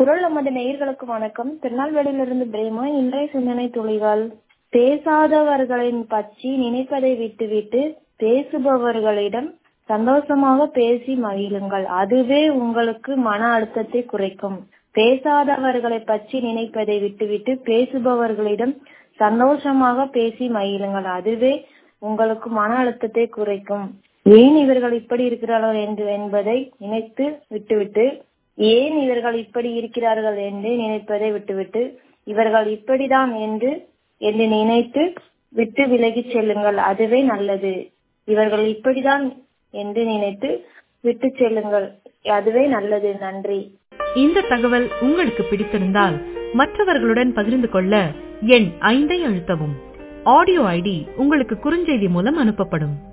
குரல் நமது நேயர்களுக்கு வணக்கம் திருநெல்வேலியிலிருந்து பிரேமா இன்றைய சிந்தனை துளிகள் பேசாதவர்களின் பற்றி நினைப்பதை விட்டுவிட்டு பேசுபவர்களிடம் சந்தோஷமாக பேசி மகிழுங்கள் அதுவே உங்களுக்கு மன அழுத்தத்தை குறைக்கும் பேசாதவர்களை பற்றி நினைப்பதை விட்டுவிட்டு பேசுபவர்களிடம் சந்தோஷமாக பேசி மகிழுங்கள் அதுவே உங்களுக்கு மன அழுத்தத்தை குறைக்கும் ஏன் இவர்கள் இப்படி இருக்கிறார்கள் என்று என்பதை நினைத்து விட்டுவிட்டு ஏன் இவர்கள் இப்படி இருக்கிறார்கள் என்று நினைப்பதை விட்டுவிட்டு இவர்கள் இப்படிதான் என்று என்று நினைத்து விட்டு விலகிச் செல்லுங்கள் அதுவே நல்லது இவர்கள் இப்படிதான் என்று நினைத்து விட்டு செல்லுங்கள் அதுவே நல்லது நன்றி இந்த தகவல் உங்களுக்கு பிடித்திருந்தால் மற்றவர்களுடன் பகிர்ந்து கொள்ள எண் ஐந்தை அழுத்தவும் ஆடியோ ஐடி உங்களுக்கு குறுஞ்செய்தி மூலம் அனுப்பப்படும்